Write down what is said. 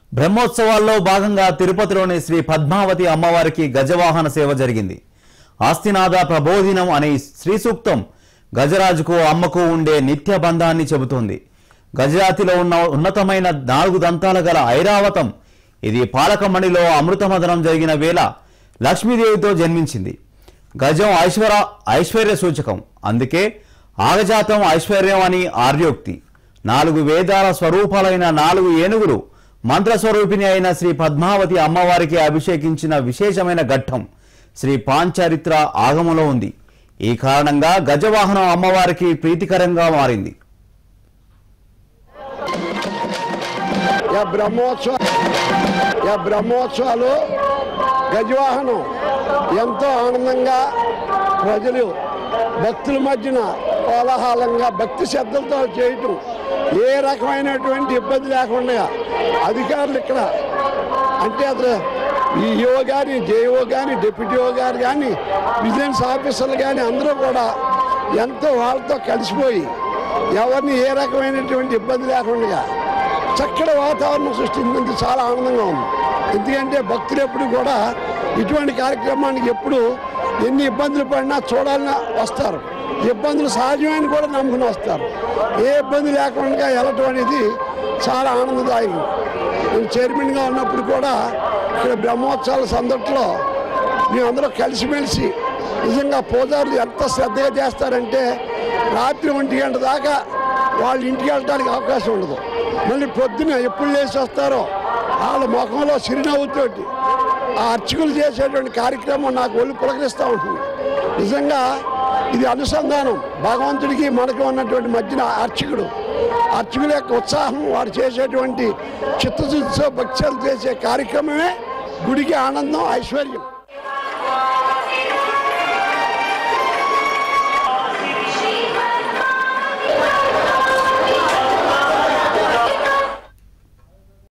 బ్రహ్మోత్సవాల్లో భాగంగా తిరుపతిలోని శ్రీ పద్మావతి అమ్మవారికి గజవాహన సేవ జరిగింది ఆస్తినాథ ప్రబోధినం అనే శ్రీ సూక్తం గజరాజుకు అమ్మకు ఉండే నిత్య బంధాన్ని చెబుతోంది గజజాతిలో ఉన్న ఉన్నతమైన నాలుగు దంతాల గల ఐరావతం ఇది పాలకమణిలో అమృతమదనం జరిగిన వేళ లక్ష్మీదేవితో జన్మించింది గజం ఐశ్వర ఐశ్వర్య సూచకం అందుకే ఆగజాతం ఐశ్వర్యం అని ఆర్యోక్తి నాలుగు వేదాల స్వరూపాలైన నాలుగు ఏనుగులు మంత్రస్వరూపిణి అయిన శ్రీ పద్మావతి అమ్మవారికి అభిషేకించిన విశేషమైన ఘట్టం శ్రీ పాంచరిత్ర ఆగమలో ఉంది ఈ కారణంగా గజవాహనం అమ్మవారికి ప్రీతికరంగా మారింది యా బ్రహ్మోత్సవ యా బ్రహ్మోత్సవాలు గజవాహనం ఎంతో ఆనందంగా ప్రజలు భక్తుల మధ్యన కోలాహలంగా భక్తి శ్రద్ధలతో చేయటం ఏ రకమైనటువంటి ఇబ్బంది లేకుండా అధికారులు ఇక్కడ అంటే అసలు ఈ ఈఓ కానీ జేఓ కానీ డిప్యూటీఓ గారు కానీ విజిలెన్స్ ఆఫీసర్లు కానీ అందరూ కూడా ఎంతో వాళ్ళతో కలిసిపోయి ఎవరిని ఏ రకమైనటువంటి ఇబ్బంది లేకుండా చక్కటి వాతావరణం సృష్టించింది చాలా ఆనందంగా ఉంది ఎందుకంటే భక్తులు ఎప్పుడు కూడా ఇటువంటి కార్యక్రమానికి ఎప్పుడు ఎన్ని ఇబ్బందులు పడినా చూడాలని వస్తారు ఇబ్బందులు సహజమైన కూడా నమ్ముకుని వస్తారు ఏ ఇబ్బంది లేకుండా వెళ్ళటం అనేది చాలా ఆనందదాయకం నేను చైర్మన్గా ఉన్నప్పుడు కూడా ఇక్కడ బ్రహ్మోత్సవాల సందట్లో మేమందరం కలిసిమెలిసి నిజంగా పూజారులు ఎంత శ్రద్ధగా చేస్తారంటే రాత్రి ఒంటి గంట దాకా వాళ్ళ ఇంటికి వెళ్ళడానికి అవకాశం ఉండదు మళ్ళీ పొద్దున ఎప్పుడు లేచి వస్తారో వాళ్ళ ముఖంలో చిరునవ్వుతోటి ఆ అర్చకులు చేసేటువంటి కార్యక్రమం నాకు ఒళ్ళు పులకరిస్తూ ఉంటుంది నిజంగా ఇది అనుసంధానం భగవంతుడికి మనకు ఉన్నటువంటి మధ్యన అర్చకుడు అర్చకుల యొక్క ఉత్సాహం వాడు చేసేటువంటి చిత్తశుద్ధితో భక్తులు చేసే కార్యక్రమమే గుడికి ఆనందం ఐశ్వర్యం